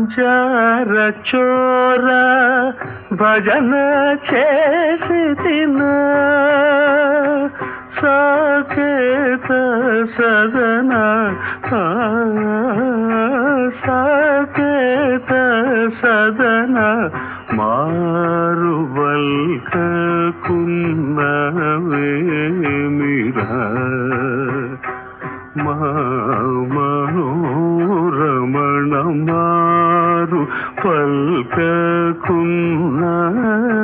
జార చోర భజన చేసి తిన సాకేత సదన ఆ, సాకేత సదన మారువల్కున్నవేమిరా మా మనోరమణ మారు పల్కకున్న